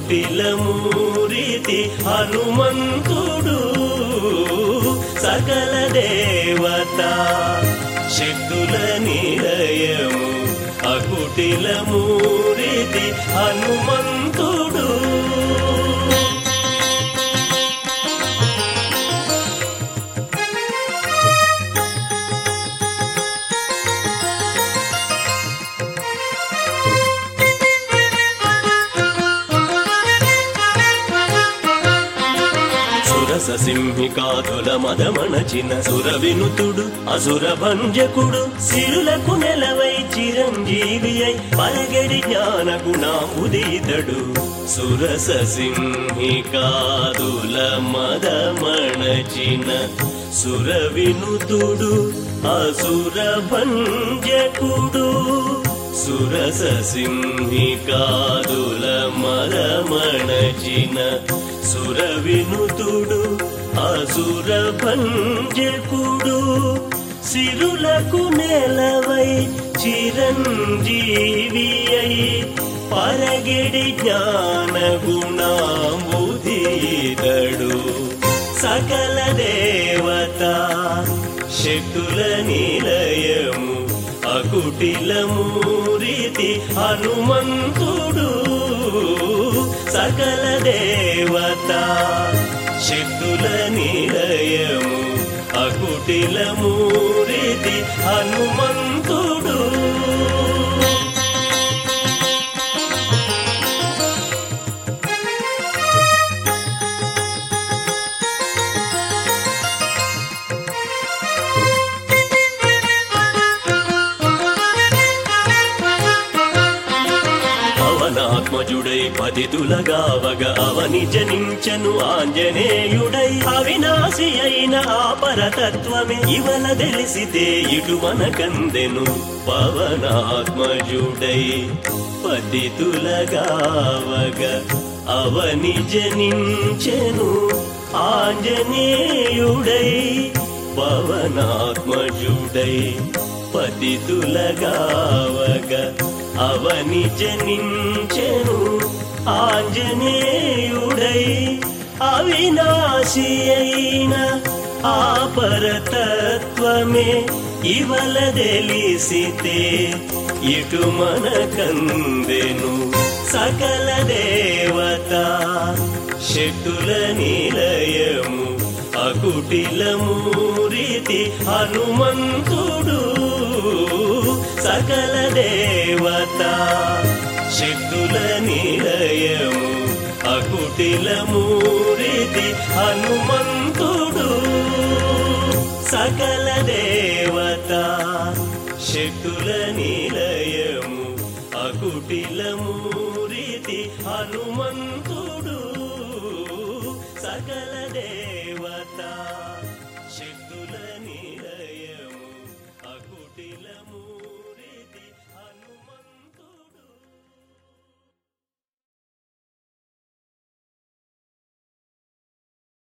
అకుటిలమూరితి హనుమంతుడు సకల దేవత శక్తుల నిలయము అకుటిలమూరితి హనుమంతుడు సురస సింహికాతుల మదమణచిన సుర వినుతుడు అసుర భంజకుడు సిరులకు నెలవై చిరంజీవి అయి పరగడి జ్ఞాన గుణాముదీతడు సురస సింహికాదుల మదమణచిన సుర వినుతుడు అసుర భంజకుడు సురస సింహికాదుల మరమణచిన సుర వినుతుడు అసుర భంజకుడు సిరులకు నెలవై చిరంజీవి అయి పరగిడి జ్ఞాన గుణాముదీతడు సకల దేవత శక్తుల నిలయము అకుటిలమూరితి హనుమంతుడు సకల దేవత శక్తుల నిలయము అకుటిలమూరితి హనుమంతుడు పవనాత్మజుడై పతితులగావగ అవని జనించను ఆంజనేయుడై అవినాశి అయిన ఆ పరతత్వమే ఇవల తెలిసితే ఇటు మనకందెను పవనాత్మజుడై పతితులగావగ అవని జనించెను ఆంజనేయుడై పవనాత్మజుడై పతితులగావగ అవని జనించెను ఆంజనేయుడై అవినాశి అయిన ఆ పరతత్వమే ఇవల తెలిసితే ఇటు మనకందెను సకల దేవత శక్తుల నిలయము అకుటిలమూరితి హనుమంతుడు సకల దేవత శక్తుల నిలయము అకుటిలమూరితి హనుమంతుడు సకల దేవత శక్తుల నిలయము అకుటిలమూరితి హనుమంతుడు